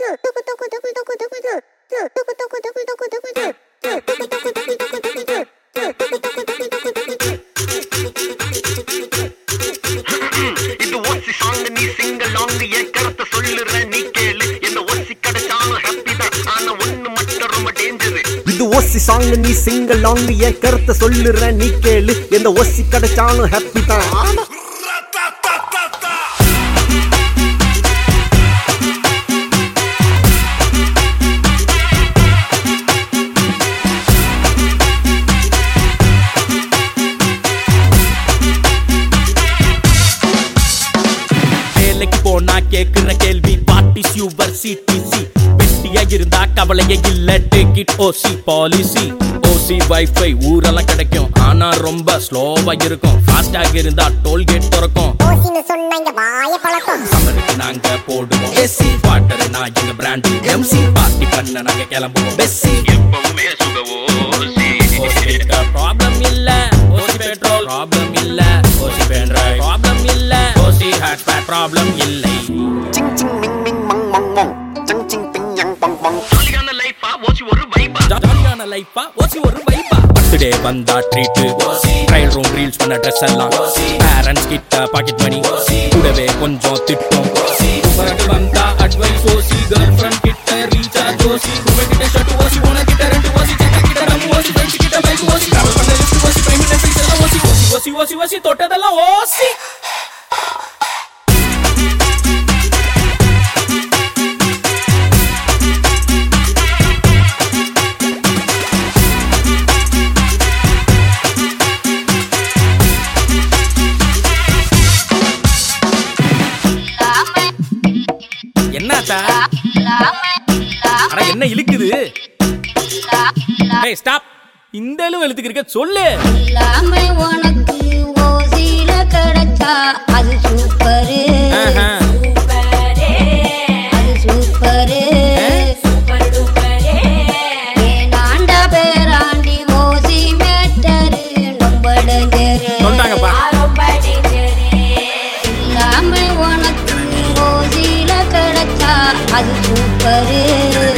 இது OC song நீ சிங்க லாங் என் கருத்தை சொல்லுற நீ கேளு என்ன ஓசி கிடைச்சாலும் ஹாப்பி தான் ஆனா ஒண்ணு மட்டும் ரொம்ப டேஞ்சரு இது ஓசி சாங் நீ சிங்கிள் லாங் என் கருத்தை சொல்லுற நீ கேளு எந்த ஓசி கிடைச்சாலும் ஹாப்பி தான் வேலைக்கு போனா கேக்குற கேள்வி வாட் இஸ் யுவர் சிடிசி வெட்டியா இருந்தா கவலையே இல்ல take it OC policy OC wifi ஊரெல்லாம் கிடைக்கும் ஆனா ரொம்ப ஸ்லோவா இருக்கும் ஃபாஸ்டாக இருந்தா டோல்கேட் திறக்கும் ஓசின்னு சொன்ன இங்க வாய பழக்கம் சம்மருக்கு நாங்க போடுவோம் ஏசி வாட்டர் நான் எங்க பிராண்ட் எம்சி பார்ட்டி பண்ண நாங்க கிளம்புவோம் பெஸ்ஸி எப்பவுமே சுக ஓசி ஓசி ப்ராப்ளம் இல்ல ஓசி பெட்ரோல் ப்ராப்ளம் இல்ல ஓசி பென்ட்ரைவ் ப்ராப்ளம் இல்ல ஓசி ஹாட்ஸ்பாட் ப்ராப்ளம் இல்லை ஜாலியான லைஃபா ஓசி ஒரு வைபா ஜாலியான லைஃபா ஓசி ஒரு வைபா பர்த்டே வந்தா ட்ரீட் ட்ரையல் ரூம் ரீல்ஸ் பண்ண ட்ரெஸ் எல்லாம் பேரண்ட்ஸ் கிட்ட பாக்கெட் மணி கூடவே கொஞ்சம் திட்டம் பர்த்டே வந்தா அட்வைஸ் ஓசி கேர்ள் ஃப்ரெண்ட் கிட்ட ரீசார்ஜ் ஓசி ரூம் கிட்ட ஷர்ட் ஓசி ஓனர் கிட்ட ரெண்டு ஓசி சட்டை கிட்ட நம்ம ஓசி ஃப்ரெண்ட்ஸ் கிட்ட பைக் ஓசி டிராவல் பண்ண லிஸ்ட் ஓசி பிரைம் மினிஸ்டர் எல்லாம் ஓசி ஓசி ஓசி ஓசி ஓசி தொட்டதெல்லாம் ஓசி என்னாச்சா அட என்ன இழுக்குது ஏய் ஸ்டாப் இந்த அளவு எழுத்துக்கு இருக்க சொல்லு எல்லாமே உனக்கு ஓசியில கிடைச்சா அது சூப்பரு ஆஹா. அது சூப்பரு ஏனாண்டா பேராண்டி ஓசி மேட்டரு ரொம்ப டேஞ்சரு சொல்லிட்டாங்கப்பா எல்லாமே உனக்கு ஓசியில கிடைச்சா அது சூப்பரு